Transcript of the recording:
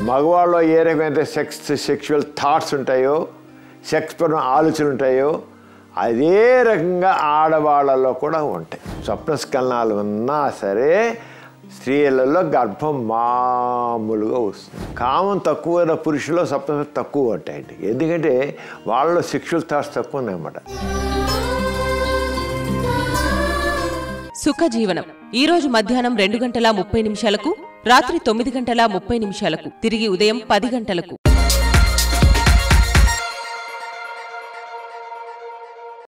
మగవాళ్ళలో ఏ రకమైన sex sexual thoughts ఉంటాయో సెక్స్ పరమైన ఆలోచనలు ఉంటాయో అదే రకంగా ఆడవాళ్ళలో కూడా ఉంటాయి స్వప్నస్కలనాలు ఉన్నా సరే స్త్రీలలో గర్భం మామూలుగా వస్తుంది కామం తక్కువైన పురుషులో స్వప్న తక్కువ ఉంటాయండి ఎందుకంటే వాళ్ళలో సెక్షువల్ థాట్స్ తక్కువ ఉన్నాయన్నమాట సుఖ జీవనం ఈ రోజు మధ్యాహ్నం రెండు గంటల ముప్పై నిమిషాలకు రాత్రి తొమ్మిది గంటల ముప్పై నిమిషాలకు తిరిగి ఉదయం పది గంటలకు